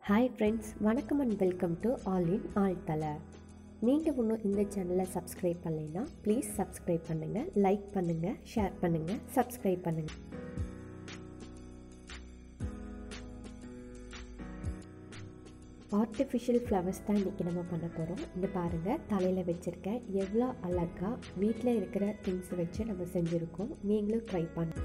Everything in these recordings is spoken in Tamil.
ஹாய் ஃப்ரெண்ட்ஸ் வணக்கம் and welcome to all in all தலை நீங்கள் இன்னும் இந்த சேனலை சப்ஸ்கிரைப் பண்ணலைன்னா ப்ளீஸ் சப்ஸ்கிரைப் பண்ணுங்கள் லைக் பண்ணுங்கள் ஷேர் பண்ணுங்கள் சப்ஸ்கிரைப் பண்ணுங்கள் ஆர்டிஃபிஷியல் ஃப்ளவர்ஸ் தான் இன்றைக்கி நம்ம பண்ண போகிறோம் இந்த பாருங்கள் தலையில் வச்சுருக்கேன் எவ்வளோ அழகாக வீட்டில் இருக்கிற திங்ஸ் வச்சு நம்ம செஞ்சுருக்கோம் நீங்களும் ட்ரை பண்ண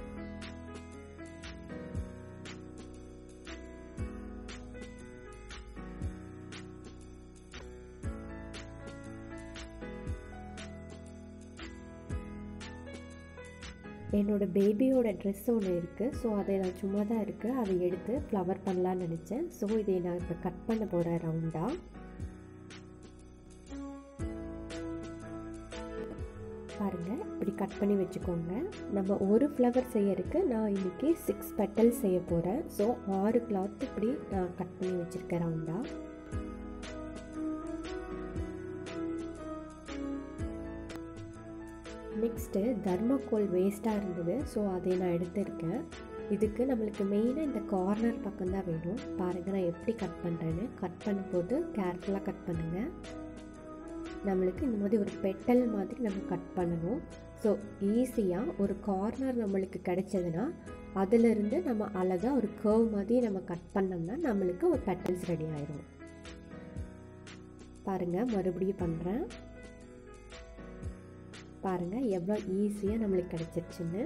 என்னோட பேபியோட ட்ரெஸ் ஒன்று இருக்குது ஸோ அதை நான் சும்மா தான் இருக்குது அதை எடுத்து ஃப்ளவர் பண்ணலான்னு நினச்சேன் ஸோ இதை நான் இப்போ கட் பண்ண போகிறேன் ரவுண்டாக பாருங்கள் இப்படி கட் பண்ணி வச்சுக்கோங்க நம்ம ஒரு ஃப்ளவர் செய்யறதுக்கு நான் இன்றைக்கி சிக்ஸ் பெட்டல் செய்ய போகிறேன் ஸோ ஆறு கிளாத் இப்படி நான் கட் பண்ணி வச்சுருக்கேன் ரவுண்டாக நெக்ஸ்ட்டு தர்மக்கோல் வேஸ்ட்டாக இருந்தது ஸோ அதை நான் எடுத்திருக்கேன் இதுக்கு நம்மளுக்கு மெயினாக இந்த கார்னர் பக்கம் தான் வேணும் பாருங்கள் நான் எப்படி கட் பண்ணுறேன்னு கட் பண்ணும்போது கேர்ஃபுல்லாக கட் பண்ணுங்கள் நம்மளுக்கு இந்த மாதிரி ஒரு பெட்டல் மாதிரி நம்ம கட் பண்ணணும் ஸோ ஈஸியாக ஒரு கார்னர் நம்மளுக்கு கிடைச்சதுன்னா அதிலிருந்து நம்ம அழகாக ஒரு கர்வ் மாதிரி நம்ம கட் பண்ணோம்னா நம்மளுக்கு ஒரு பெட்டல்ஸ் ரெடி ஆயிரும் பாருங்கள் மறுபடியும் பண்ணுறேன் பாருங்கள் எவ்வளோ ஈஸியாக நம்மளுக்கு கிடச்சிருச்சுன்னு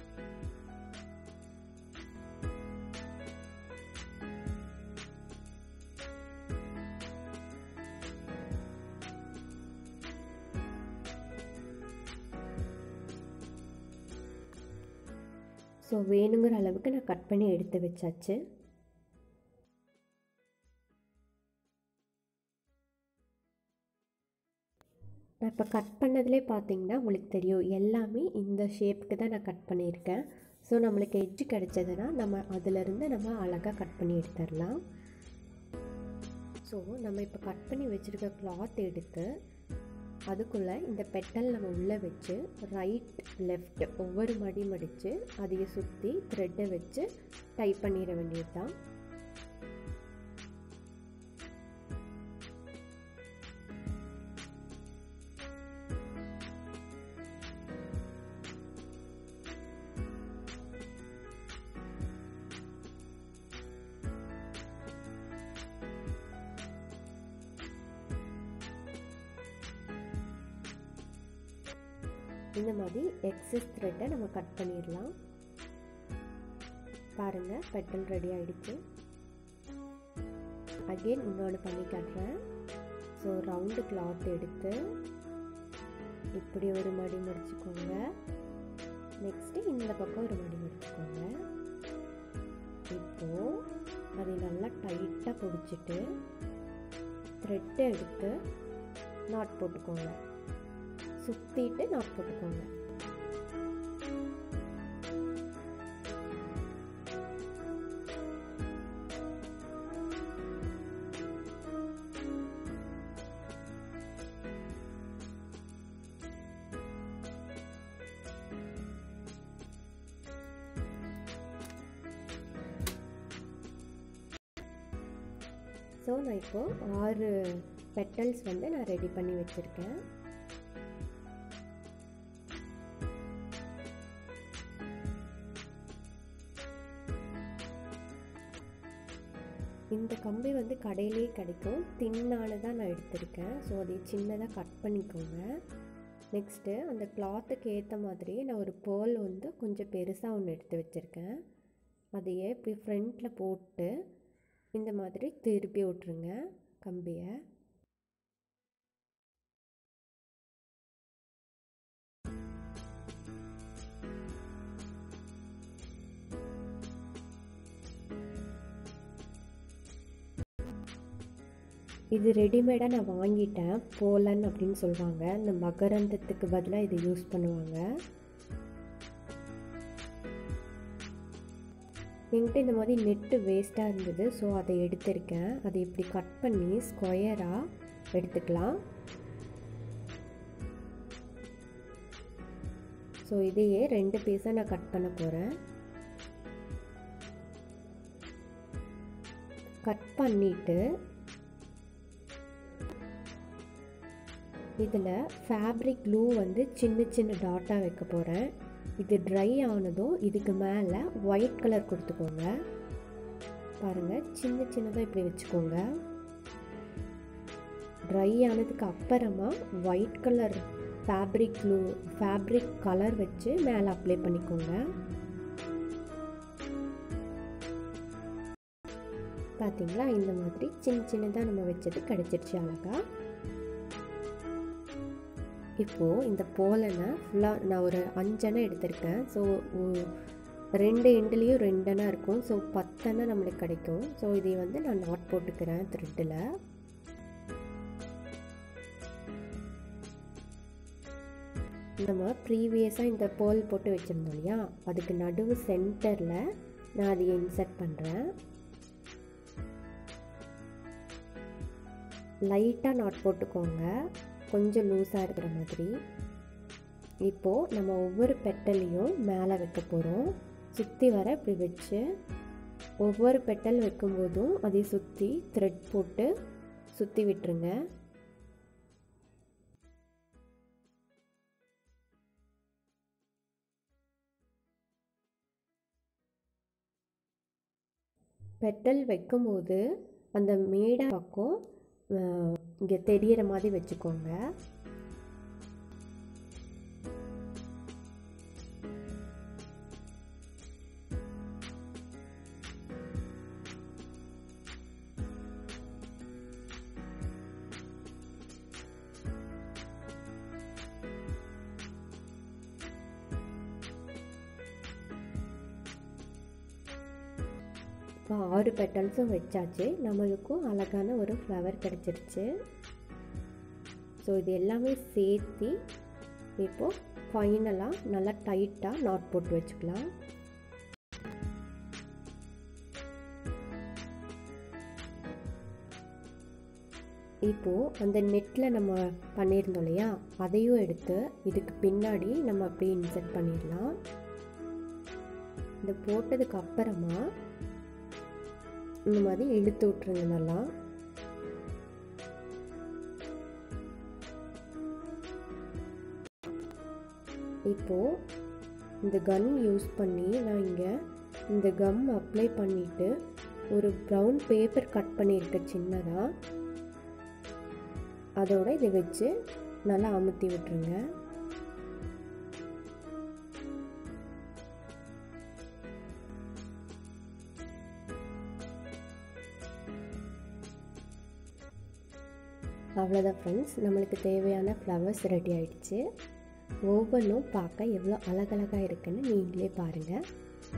ஸோ வேணுங்கிற அளவுக்கு நான் கட் பண்ணி எடுத்து வச்சாச்சு நான் இப்போ கட் பண்ணதுலே பார்த்தீங்கன்னா உங்களுக்கு தெரியும் எல்லாமே இந்த ஷேப்புக்கு தான் நான் கட் பண்ணியிருக்கேன் ஸோ நம்மளுக்கு எட்ஜு கிடச்சதுன்னா நம்ம அதிலிருந்து நம்ம அழகாக கட் பண்ணி எடுத்துடலாம் ஸோ நம்ம இப்போ கட் பண்ணி வச்சுருக்க கிளாத் எடுத்து அதுக்குள்ளே இந்த பெட்டல் நம்ம உள்ளே வச்சு ரைட் லெஃப்ட் ஒவ்வொரு மடி மடித்து அதையை சுற்றி த்ரெட்டை வச்சு டைப் பண்ணிட வேண்டியது தான் இந்த மாதிரி எக்ஸஸ் த்ரெட்டை நம்ம கட் பண்ணிடலாம் பாருங்கள் பெட்டல் ரெடி ஆகிடுச்சு அகெயின் இன்னொன்று பண்ணி காட்டுறேன் ஸோ ரவுண்டு கிளாத் எடுத்து இப்படி ஒரு மடி முடிச்சுக்கோங்க நெக்ஸ்ட்டு இந்த பக்கம் ஒரு மடி முடிச்சுக்கோங்க இப்போது அதை நல்லா டைட்டாக பிடிச்சிட்டு த்ரெட்டை எடுத்து நாட் போட்டுக்கோங்க சுற்றிட்டு நாட் போட்டுக்கோங்க ஸோ நான் இப்போது ஆறு பெட்டல்ஸ் வந்து நான் ரெடி பண்ணி வச்சுருக்கேன் இந்த கம்பி வந்து கடையிலே கிடைக்கும் தின்னால தான் நான் எடுத்திருக்கேன் ஸோ அதை சின்னதாக கட் பண்ணிக்கோங்க நெக்ஸ்ட்டு அந்த கிளாத்துக்கு ஏற்ற மாதிரி நான் ஒரு பேர்ல் வந்து கொஞ்சம் பெருசாக ஒன்று எடுத்து வச்சுருக்கேன் அதையே இப்படி ஃப்ரண்ட்டில் போட்டு இந்த மாதிரி திருப்பி விட்ருங்க கம்பியை இது ரெடிமேடாக நான் வாங்கிட்டேன் போலன் அப்படின்னு சொல்லுவாங்க இந்த மகரந்தத்துக்கு பதிலாக இதை யூஸ் பண்ணுவாங்க என்கிட்ட இந்த மாதிரி நெட்டு வேஸ்ட்டாக இருந்தது ஸோ அதை எடுத்திருக்கேன் அதை இப்படி கட் பண்ணி ஸ்கொயராக எடுத்துக்கலாம் ஸோ இதையே ரெண்டு பீஸாக நான் கட் பண்ண போகிறேன் கட் பண்ணிவிட்டு இதில் ஃபேப்ரிக் க்ளூ வந்து சின்ன சின்ன டாட்டாக வைக்க போகிறேன் இது ட்ரை ஆனதும் இதுக்கு மேலே ஒயிட் கலர் கொடுத்துக்கோங்க பாருங்கள் சின்ன சின்னதாக இப்படி வச்சுக்கோங்க ட்ரை ஆனதுக்கு அப்புறமா white colour fabric glue fabric colour வச்சு மேலே அப்ளை பண்ணிக்கோங்க பார்த்தீங்களா இந்த மாதிரி சின்ன சின்னதாக நம்ம வச்சது கிடச்சிருச்சு அழகா இப்போது இந்த போலனை ஃபுல்லாக நான் ஒரு அஞ்சனை எடுத்திருக்கேன் ஸோ ரெண்டு எண்டுலேயும் ரெண்டனா இருக்கும் ஸோ பத்தனை நம்மளுக்கு கிடைக்கும் ஸோ இதை வந்து நான் நாட் போட்டுக்கிறேன் த்ரெட்டில் நம்ம ப்ரீவியஸாக இந்த பேர்ல் போட்டு வச்சுருந்தோம் இல்லையா அதுக்கு நடுவு சென்டரில் நான் அதை இன்சர்ட் பண்ணுறேன் லைட்டாக நாட் போட்டுக்கோங்க கொஞ்சம் லூஸாக இருக்கிற மாதிரி இப்போது நம்ம ஒவ்வொரு பெட்டலையும் மேலே வைக்க போகிறோம் சுற்றி வர இப்படி வச்சு ஒவ்வொரு பெட்டல் வைக்கும்போதும் அதை சுற்றி த்ரெட் போட்டு சுற்றி விட்டுருங்க பெட்டல் வைக்கும்போது அந்த மேடை பக்கம் இங்கே தெரியிற மாதிரி வச்சுக்கோங்க இப்போ ஆறு பெட்டல்ஸும் வச்சாச்சு நம்மளுக்கும் அழகான ஒரு ஃப்ளவர் கிடச்சிருச்சு ஸோ இது எல்லாமே சேர்த்து இப்போது ஃபைனலாக நல்லா டைட்டாக நாட் போட்டு வச்சுக்கலாம் இப்போது அந்த நெட்டில் நம்ம பண்ணியிருந்தோம் இல்லையா அதையும் எடுத்து இதுக்கு பின்னாடி நம்ம அப்படியே இன்சர்ட் பண்ணிடலாம் இது போட்டதுக்கு அப்புறமா இந்த மாதிரி இழுத்து விட்ருங்க நல்லா இப்போது இந்த கன் யூஸ் பண்ணி நான் இங்கே இந்த கம் அப்ளை பண்ணிவிட்டு ஒரு ப்ரௌன் பேப்பர் கட் பண்ணியிருக்கேன் சின்னதாக அதோட இதை வச்சு நல்லா அமுத்தி விட்டுருங்க அவ்வளோதான் ஃப்ரெண்ட்ஸ் நம்மளுக்கு தேவையான ஃப்ளவர்ஸ் ரெடி ஆயிடுச்சு ஒவ்வொன்றும் பார்க்க எவ்வளோ அழகழகாக இருக்குன்னு நீங்களே பாருங்கள்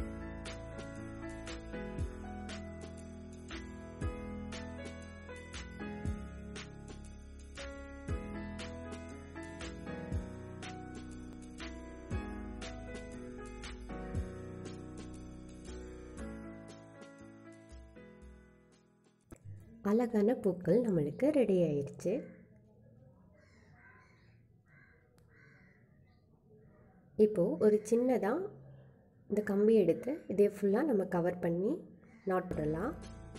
அழகான பூக்கள் நம்மளுக்கு ரெடி ஆயிடுச்சு இப்போது ஒரு சின்னதாக இந்த கம்பி எடுத்து இதை ஃபுல்லாக நம்ம கவர் பண்ணி நாட் போடலாம்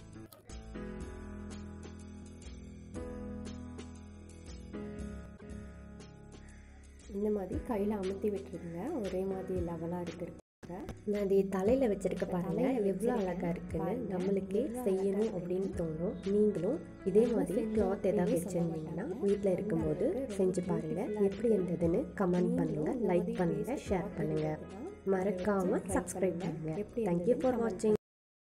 இந்த மாதிரி கையில் அமுத்தி விட்டுருங்க ஒரே மாதிரி லெவலாக இருக்கிறது நான் அதை தலையில் வச்சிருக்க பாருங்க எவ்வளோ அழகாக இருக்குன்னு நம்மளுக்கே செய்யணும் அப்படின்னு தோணும் நீங்களும் இதே மாதிரி கிளாத் ஏதாவது வச்சுருந்தீங்கன்னா வீட்டில் இருக்கும்போது செஞ்சு பாருங்கள் எப்படி இருந்ததுன்னு கமெண்ட் பண்ணுங்கள் லைக் பண்ணுங்கள் ஷேர் பண்ணுங்கள் மறக்காமல் சப்ஸ்கிரைப் பண்ணுங்கள் தேங்க்யூ ஃபார் வாட்சிங்